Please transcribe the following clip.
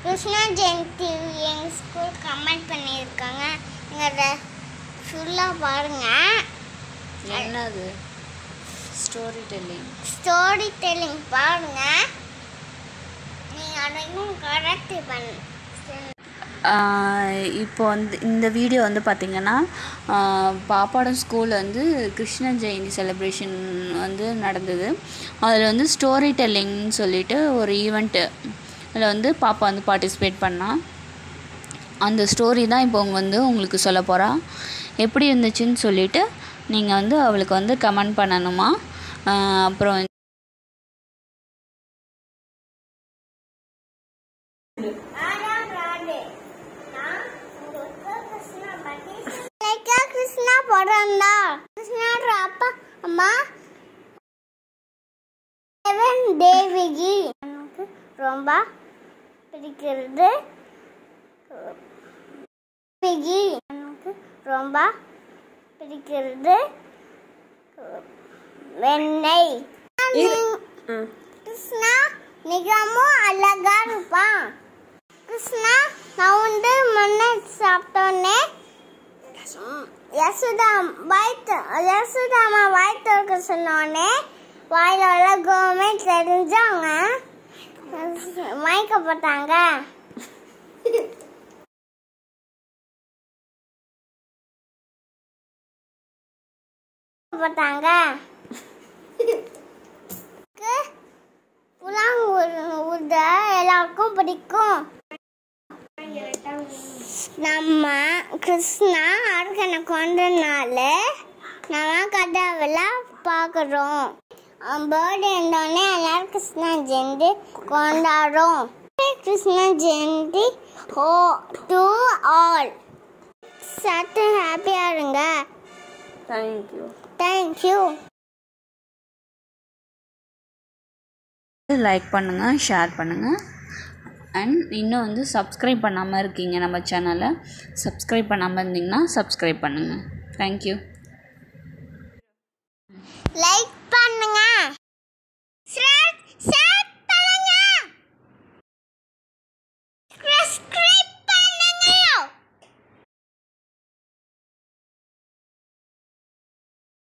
கிருஷ்ணா ஜெயந்தி எங்கள் school comment பண்ணியிருக்காங்க நீங்கள் ஃபுல்லாக பாருங்கள் என்னது ஸ்டோரி டெல்லிங் ஸ்டோரி டெல்லிங் பாருங்கள் நீங்கள் அதையும் கரெக்ட் பண்ணு இப்போ வந்து இந்த வீடியோ வந்து பார்த்திங்கன்னா பாப்பாவோட ஸ்கூல் வந்து கிருஷ்ண ஜெயந்தி செலிப்ரேஷன் வந்து நடந்தது அதில் வந்து ஸ்டோரி டெல்லிங்னு சொல்லிட்டு ஒரு ஈவெண்ட்டு அதில் வந்து பாப்பா வந்து பார்ட்டிசிபேட் பண்ணா அந்த ஸ்டோரி தான் இப்போ அவங்க வந்து உங்களுக்கு சொல்ல போகிறா எப்படி இருந்துச்சுன்னு சொல்லிட்டு நீங்கள் வந்து அவளுக்கு வந்து கமெண்ட் பண்ணணுமா ஆஹ் அப்புறம் கிருஷ்ணா படம்டா கிருஷ்ணாவோட அப்பா அம்மா தேவன் தேவிகி எனக்கு ரொம்ப பிடிக்கிறது தேவிகி எனக்கு ரொம்ப பிடிக்கிறது வெண்ணெய் கிருஷ்ணா மிகவும் அழகா இருப்பான் கிருஷ்ணா நான் வந்து மண்ணை சாப்பிட்டோன்னே யசுதா வயிற்று யசுதாமா வயிற்று இருக்க சொன்னோடனே வாயில அழகுமே தெரிஞ்சவங்க மயக்கப்பட்டாங்க போட்டாங்க புலாங்குருத எல்லாருக்கும் பிடிக்கும் நம்ம கிருஷ்ணா அர்கனை கொண்டனால நம்ம கதாவெல்லாம் பார்க்குறோம் பேர்டே இருந்தோடனே எல்லாரும் கிருஷ்ணா ஜெயந்தி கொண்டாடுறோம் கிருஷ்ணா ஜெயந்தி ஓ டு ஆல் சத்து ஹாப்பியாக இருங்க தேங்க்யூ தேங்க்யூ லைக் பண்ணுங்கள் ஷேர் பண்ணுங்கள் அண்ட் இன்னும் வந்து சப்ஸ்கிரைப் பண்ணாமல் இருக்கீங்க நம்ம சேனலை சப்ஸ்கிரைப் பண்ணாமல் இருந்தீங்கன்னா சப்ஸ்கிரைப் பண்ணுங்கள் தேங்க்யூ